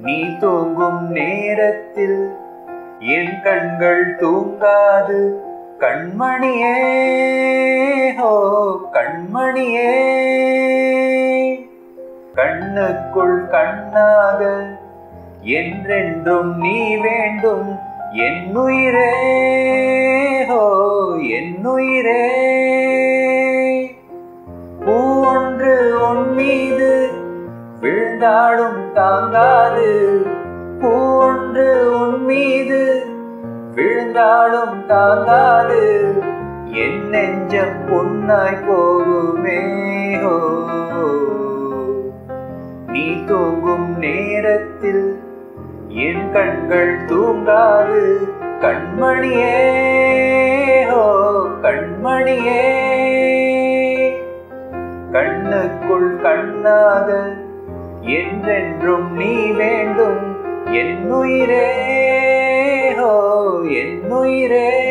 நீ தூங்கும் நேரத்தில் என் கண்கள் தூங்காது கண்மணியே ஹோ கண்மணியே கண்ணுக்குள் கண்ணாக என்றென்றும் நீ வேண்டும் என்னுயிரே ஹோ என்னுயிரே பூ ஒன்று உன் மீது விழுந்தாடும் தாங்காது பூ ஒன்று உன் மீது விழுந்தாலும் தாங்காது என் நெஞ்சம் புண்ணாய் போகுமே ஹோ நீ தூங்கும் நேரத்தில் என் கண்கள் தூங்காது கண்மணியே ஹோ கண்மணியே கண்ணுக்குள் கண்ணாக என்றென்றும் நீ வேண்டும் என்னுயிரே ஹோ என்னுயிரே